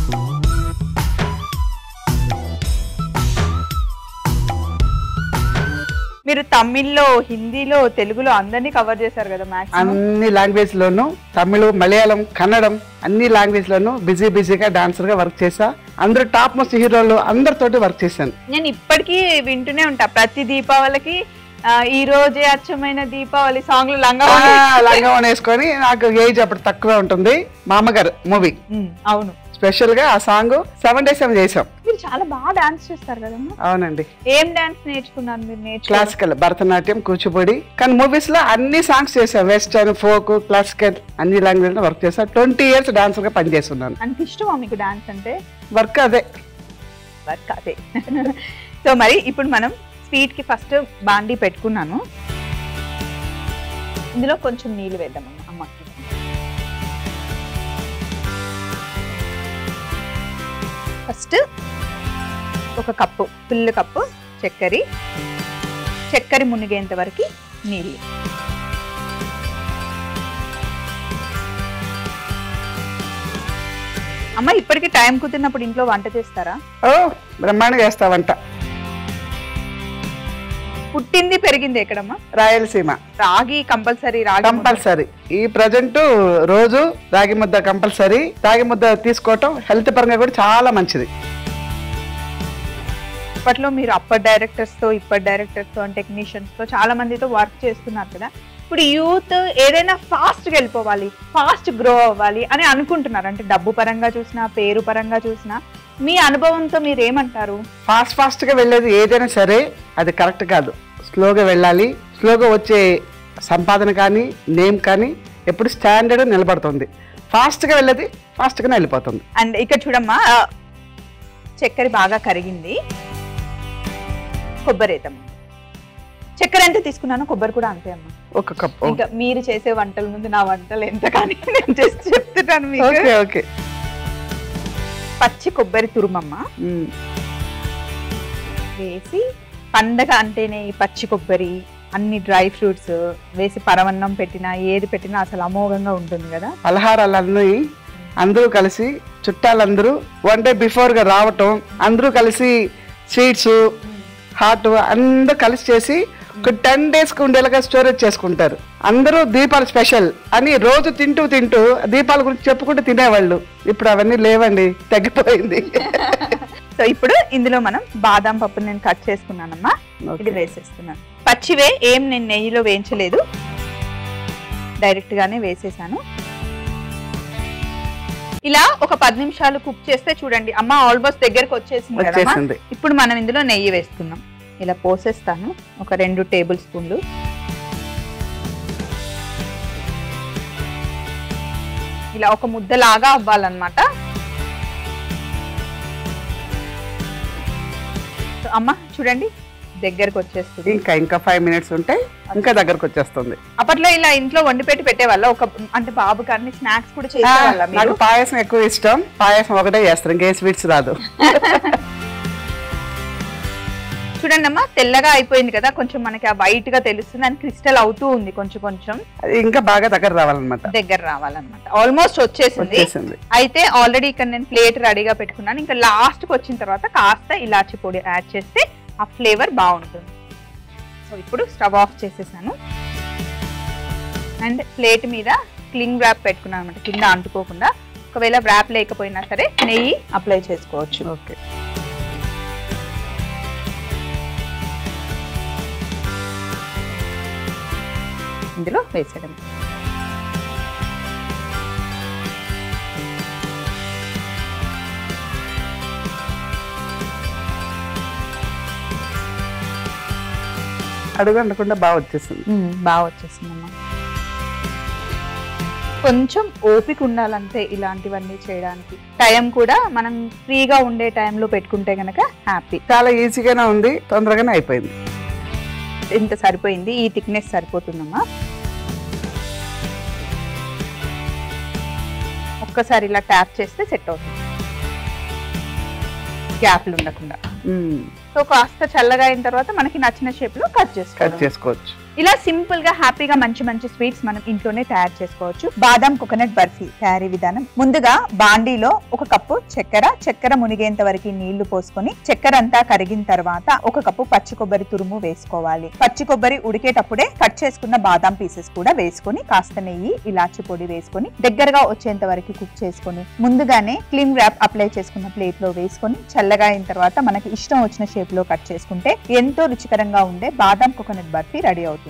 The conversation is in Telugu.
మీరు తమిళ్లో హిందీలో తెలుగులో అందరినీ కవర్ చేశారు కదా మ్యాక్సిమం అన్ని లాంగ్వేజ్ లోను తమిళ మలయాళం కన్నడం అన్ని లాంగ్వేజ్ లోను బిజీ బిజీగా డాన్సర్ గా వర్క్ చేసా అందరూ టాప్ మోస్ట్ హీరోలు అందరితోటి వర్క్ చేశాను నేను ఇప్పటికీ వింటూనే ఉంటా ప్రతి దీపావళికి ఆ, ఈ రోజే అచ్చమైన దీపావళి సాంగ్ లో లంగా ఆ, లంగా వేసుకొని నాకు ఏజ్ అప్పుడు తక్కువ ఉంటుంది మా అమ్మగారు మూవీ ఉమ్, అవును స్పెషల్ గా ఆ సాంగ్ సెవెన్ డేస్ ఏమో చేసాం మీరు చాలా బాగా డాన్స్ చేస్తారు కదమ్మా అవునండి ఏం డాన్స్ నేర్చుకున్నారు మీరు నేర్చుకో క్లాసికల్ భరతనాట్యం కూచిపూడి కానీ మూవీస్ లో అన్ని సాంగ్స్ చేశాను వెస్టర్న్ ఫోక్ క్లాసికల్ అన్ని లాంగ్వేజ్ లో వర్క్ చేశాను ట్వంటీ ఇయర్స్ డాన్సర్ గా పనిచేస్తున్నాను అంత ఇష్టమా మీకు డాన్స్ అంటే వర్క్ అదే వర్క్ అదే సో మరి ఇప్పుడు మనం స్వీట్ కి ఫస్ట్ బాండీ పెట్టుకున్నాను ఇందులో కొంచెం నీళ్ళు వేద్దామమ్మా అమ్మకి ఫస్ట్ ఒక కప్పు ఫుల్ కప్పు చక్కెర చక్కెర మునిగేంత వరకు నీళ్ళు అమ్మ ఇప్పటికి టైం కుదిరినప్పుడు ఇంట్లో వంట చేస్తారా ఓ బ్రహ్మాండంగా చేస్తా వంట పుట్టింది పెరిగింది ఎక్కడమ్మా రాయలసీమ రాగి కంపల్సరీ రాగి ముద్ద. కంపల్సరీ ఈ ప్రజెంట్ రోజు రాగి ముద్ద కంపల్సరీ రాగి ముద్ద తీసుకోవటం హెల్త్ పరంగా కూడా చాలా మంచిది అప్పట్లో మీరు అప్పర్ డైరెక్టర్స్ తో ఇప్పటి డైరెక్టర్స్ తో టెక్నీషియన్స్ తో చాలా మందితో వర్క్ చేస్తున్నారు కదా ఇప్పుడు యూత్ ఏదైనా ఫాస్ట్ గా వెళ్ళిపోవాలి ఫాస్ట్ గ్రో అవ్వాలి అని అనుకుంటున్నారు అంటే డబ్బు పరంగా చూసినా పేరు పరంగా చూసినా మీ అనుభవంతో మీరు ఏమంటారు ఫాస్ట్ ఫాస్ట్ గా వెళ్ళేది ఏదైనా సరే అది కరెక్ట్ కాదు స్లోగా వెళ్ళాలి స్లోగా వచ్చే సంపాదన కానీ నేమ్ కానీ ఎప్పుడు స్టాండర్డ్ నిలబడుతుంది ఫాస్ట్ గా వెళ్ళేది ఫాస్ట్ గానే వెళ్ళిపోతుంది అండ్ ఇక్కడ చూడమ్మా ఆ, చక్కెర బాగా కరిగింది కొబ్బరి వేద్దాం చక్కెర ఎంత తీసుకున్నానో కొబ్బరి కూడా అంతే అమ్మా ఒక కప్ ఇంకా మీరు చేసే వంటల ముందు నా వంటలు ఎంత కానీ నేను జస్ట్ చెప్తున్నాను మీకు ఓకే ఓకే పచ్చి కొబ్బరి తురుమమ్మ ఉమ్. వేసి పండగ అంటేనే ఈ పచ్చి కొబ్బరి అన్ని డ్రై ఫ్రూట్స్ వేసి పరవన్నం పెట్టినా ఏది పెట్టినా అసలు అమోఘంగా ఉంటుంది కదా పలహారాలన్నీ అందరూ కలిసి చుట్టాలందరూ వన్ డే బిఫోర్ గా రావటం అందరూ కలిసి స్వీట్స్ హాట్ అందరూ కలిసి చేసి ఒక టెన్ డేస్ కి ఉండేలాగా స్టోరేజ్ చేసుకుంటారు అందరూ దీపాలు స్పెషల్ అని రోజు తింటూ తింటూ దీపాల గురించి చెప్పుకుంటూ తినేవాళ్ళు ఇప్పుడు అవన్నీ లేవండి తగ్గిపోయింది సో ఇప్పుడు ఇందులో మనం బాదాం పప్పు నేను కట్ చేసుకున్నానమ్మా ఇది వేసేస్తున్నాను పచ్చివే ఏం నేను నెయ్యిలో వేయించలేదు డైరెక్ట్ గానే వేసేసాను ఇలా ఒక పది నిమిషాలు కుక్ చేస్తే చూడండి అమ్మ ఆల్మోస్ట్ దగ్గరకు వచ్చేసింది కదమ్మా వచ్చేసింది ఇప్పుడు మనం ఇందులో నెయ్యి వేసుకుందాం ఇలా పోసేస్తాను ఒక రెండు టేబుల్ స్పూన్లు ఇలా ఒక ముద్దలాగా అవ్వాలన్నమాట సో అమ్మ చూడండి దగ్గరకు వచ్చేస్తుంది ఇంకా ఇంకా ఫైవ్ మినిట్స్ ఉంటే ఇంకా దగ్గరకు వచ్చేస్తుంది అప్పట్లో ఇలా ఇంట్లో వండి పెట్టి పెట్టేవాళ్ళ ఒక అంటే బాబుకి అన్ని స్నాక్స్ కూడా చేసేవాళ్ళ నాకు మీరు పాయసం ఎక్కువ ఇష్టం పాయసం ఒకటే చేస్తారు ఇంకే స్వీట్స్ రాదు చూడండి అమ్మా తెల్లగా అయిపోయింది కదా కొంచెం మనకి ఆ వైట్ గా తెలుస్తుంది అని క్రిస్టల్ అవుతూ ఉంది కొంచెం కొంచెం అది ఇంకా బాగా దగ్గర రావాలన్నమాట దగ్గర రావాలన్నమాట ఆల్మోస్ట్ వచ్చేసింది వచ్చేసింది అయితే ఆల్రెడీ ఇక్కడ నేను ప్లేట్ రెడీగా పెట్టుకున్నాను ఇంకా లాస్ట్ కి వచ్చిన తర్వాత కాస్త ఇలాచి పొడి యాడ్ చేస్తే ఆ ఫ్లేవర్ బాగుంటుంది సో ఇప్పుడు స్టవ్ ఆఫ్ చేసేసాను అండ్ ప్లేట్ మీద క్లింగ్ ర్యాప్ పెట్టుకున్నాను అనమాట కింద అంటుకోకుండా ఒకవేళ ర్యాప్ లేకపోయినా సరే నెయ్యి అప్లై చేసుకోవచ్చు ఓకే ఇందులో వేసేయడం అడుగు అనకుండా బాగా వచ్చేసింది బాగా వచ్చేసిందమ్మా కొంచెం ఓపిక ఉండాలంతే ఇలాంటివన్నీ చేయడానికి టైం కూడా మనం ఫ్రీగా ఉండే టైంలో పెట్టుకుంటే గనక హ్యాపీ చాలా ఈజీగానే ఉంది తొందరగానే అయిపోయింది ఇంత సరిపోయింది ఈ థిక్నెస్ సరిపోతుందమ్మా ఒక్కసారి ఇలా ట్యాప్ చేస్తే సెట్ అవుతుంది గ్యాప్లు ఉండకుండా మ్మ్. సో కాస్త చల్లగా అయిన తర్వాత మనకి నచ్చిన షేప్ లో కట్ కట్ చేసుకోవాలి చేసుకోవచ్చు ఇలా సింపుల్ గా హ్యాపీగా మంచి మంచి స్వీట్స్ మనం ఇంట్లోనే తయారు చేసుకోవచ్చు బాదం కోకోనట్ బర్ఫీ తయారీ విధానం ముందుగా బాండీలో ఒక కప్పు చక్కెర చక్కెర మునిగేంత వరకు నీళ్లు పోసుకొని చక్కెర అంతా కరిగిన తర్వాత ఒక కప్పు పచ్చి కొబ్బరి తురుము వేసుకోవాలి పచ్చి కొబ్బరి ఉడికేటప్పుడే కట్ చేసుకున్న బాదం పీసెస్ కూడా వేసుకొని కాస్త నెయ్యి ఇలాచి పొడి వేసుకొని దగ్గరగా వచ్చేంత వరకు కుక్ చేసుకొని ముందుగానే క్లీన్ ర్యాప్ అప్లై చేసుకున్న ప్లేట్ లో వేసుకొని చల్లగా అయిన తర్వాత మనకి ఇష్టం వచ్చిన షేప్ లో కట్ చేసుకుంటే ఎంతో రుచికరంగా ఉండే బాదం కోకోనట్ బర్ఫీ రెడీ అవుతుంది